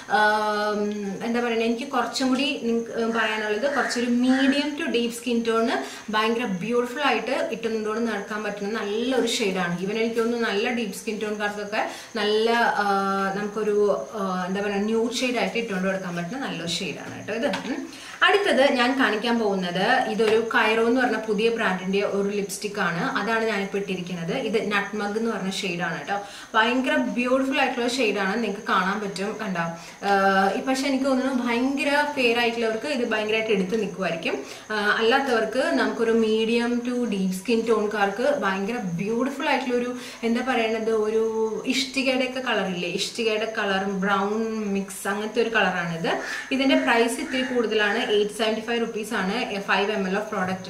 ആം, എന്താ പറയുക എനിക്ക് കുറച്ചും കൂടി നിങ്ങക്ക് പറയാനുള്ളത് കുറച്ചൊരു medium to deep skin tone ഭയങ്കര ബ്യൂട്ടിഫുൾ ആയിട്ട് ഇട്ടുന്നതോട് നടക്കാൻ പറ്റുന്ന നല്ലൊരു ഷെയ്ഡാണ് ഈവൻ എനിക്ക് തോന്നുന്നു നല്ല ഡീപ്പ് സ്കിൻ ടോൺകാർക്കൊക്കെ നല്ല ആ, നമുക്കൊരു ആ, എന്താ പറയുക ന്യൂഡ് ഷെയ്ഡ് ആയിട്ട് ഇട്ടുകൊണ്ട് കൊടുക്കാൻ പറ്റുന്ന നല്ലൊരു ഷെയ്ഡാണ് കേട്ടോ ഇത് ഉം. അടുത്തത് ഞാൻ കാണിക്കാൻ പോകുന്നത് ഇതൊരു കൈറോ എന്ന് പറഞ്ഞ പുതിയ ബ്രാൻഡിന്റെ ഒരു ലിപ്സ്റ്റിക് ആണ് അതാണ് ഞാനിപ്പോൾ ഇട്ടിരിക്കുന്നത് ഇത് നട്ട്മഗ് എന്ന് പറഞ്ഞ ഷെയ്ഡാണ് കേട്ടോ ഭയങ്കര ബ്യൂട്ടിഫുൾ ആയിട്ടുള്ള ഷെയ്ഡാണ് നിങ്ങൾക്ക് കാണാൻ പറ്റും കണ്ടോ ആഹ് പക്ഷെ എനിക്ക് തോന്നുന്നു ഭയങ്കര ഫെയർ ആയിട്ടുള്ളവർക്ക് ഇത് ഭയങ്കരമായിട്ട് എടുത്ത് നിൽക്കുമായിരിക്കും ആഹ് അല്ലാത്തവർക്ക് നമുക്കൊരു മീഡിയം ടു ഡീപ്പ് സ്കിൻ ടോൺകാർക്ക് ഭയങ്കര ബ്യൂട്ടിഫുൾ ആയിട്ടുള്ള ഒരു എന്താ പറയണത് ഒരു ഇഷ്ടികയുടെ ഒക്കെ കളറില്ലേ ഇഷ്ടികയുടെ കളറും ബ്രൗൺ മിക്സ് അങ്ങനത്തെ ഒരു കളറാണിത് ഇതിന്റെ പ്രൈസ് ഇത്തിരി കൂടുതലാണ് എയ്റ്റ് സെവൻറ്റി ഫൈവ് റുപ്പീസ് ആണ് ഫൈവ് എം എൽ ഓഫ് പ്രോഡക്റ്റിന്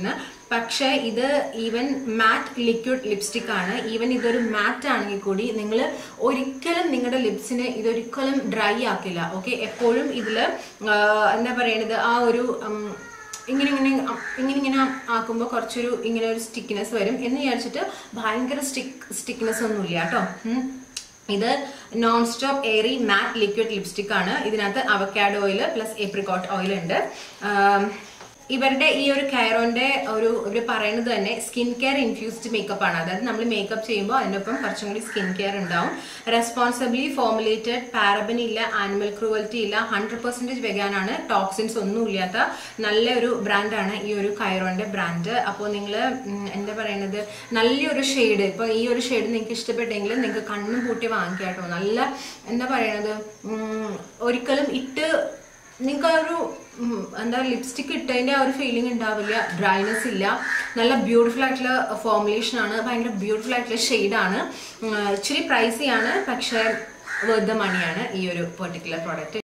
പക്ഷേ ഇത് ഈവൻ മാറ്റ് ലിക്വിഡ് ലിപ്സ്റ്റിക് ആണ് ഈവൻ ഇതൊരു മാറ്റ് ആണെങ്കിൽ കൂടി നിങ്ങൾ ഒരിക്കലും നിങ്ങളുടെ ലിപ്സിന് ഇതൊരിക്കലും ഡ്രൈ ആക്കില്ല ഓക്കെ എപ്പോഴും ഇതിൽ എന്താ പറയണത് ആ ഒരു ഉം, ഇങ്ങനെ ഇങ്ങനെ അ- ഇങ്ങനെ ഇങ്ങനെ ആക്കുമ്പോൾ കുറച്ചൊരു ഇങ്ങനെ ഒരു സ്റ്റിക്നെസ് വരും എന്ന് വിചാരിച്ചിട്ട് ഭയങ്കര സ്റ്റിക്ക് സ്റ്റിക്നെസ് ഒന്നുമില്ല കേട്ടോ ഉം. ഇത് non stop airy matte liquid lipstick ആണ് ഇതിനകത്ത് avocado oil plus apricot oil ഉണ്ട് ആം, ഇവരുടെ ഈ ഒരു കയറോന്റെ ഒരു ഇവർ പറയുന്നത് തന്നെ സ്കിൻ കെയർ ഇൻഫ്യൂസ്ഡ് മേക്കപ്പ് ആണ് അതായത് നമ്മൾ മേക്കപ്പ് ചെയ്യുമ്പോൾ അതിൻ്റെ ഒപ്പം കുറച്ചും കൂടി സ്കിൻ കെയർ ഉണ്ടാവും റെസ്പോൺസിബിളി ഫോമുലേറ്റഡ് പാരബൻ ഇല്ല ആനിമൽ ക്രൂവൽറ്റി ഇല്ല ഹൺഡ്രഡ് പെർസെൻറ്റേജ് വെഗാനാണ് ടോക്സിൻസ് ഒന്നും ഇല്ലാത്ത നല്ല ഒരു ബ്രാൻഡാണ് ഈ ഒരു കൈറോന്റെ ബ്രാൻഡ് അപ്പോൾ നിങ്ങൾ എന്താ പറയുന്നത് നല്ലൊരു ഷെയ്ഡ് ഇപ്പോൾ ഈ ഒരു ഷെയ്ഡ് നിങ്ങൾക്ക് ഇഷ്ടപ്പെട്ടെങ്കിൽ നിങ്ങൾക്ക് കണ്ണും പൂട്ടി വാങ്ങിക്കാം കേട്ടോ നല്ല എന്താ പറയണത് ഉം, ഒരിക്കലും ഇട്ട് നിങ്ങൾക്ക് ആ ഒരു ഉം, എന്താ ലിപ്സ്റ്റിക് ഇട്ടതിന്റെ ആ ഒരു ഫീലിംഗ് ഉണ്ടാവില്ല ഡ്രൈനെസ് ഇല്ല നല്ല ബ്യൂട്ടിഫുൾ ആയിട്ടുള്ള ഫോർമുലേഷൻ ആണ് ഭയങ്കര ബ്യൂട്ടിഫുൾ ആയിട്ടുള്ള ഷെയ്ഡാണ് ഇച്ചിരി പ്രൈസി ആണ് പക്ഷേ വെറുതെ മണിയാണ് ഈ ഒരു പെർട്ടിക്കുലർ പ്രോഡക്റ്റ്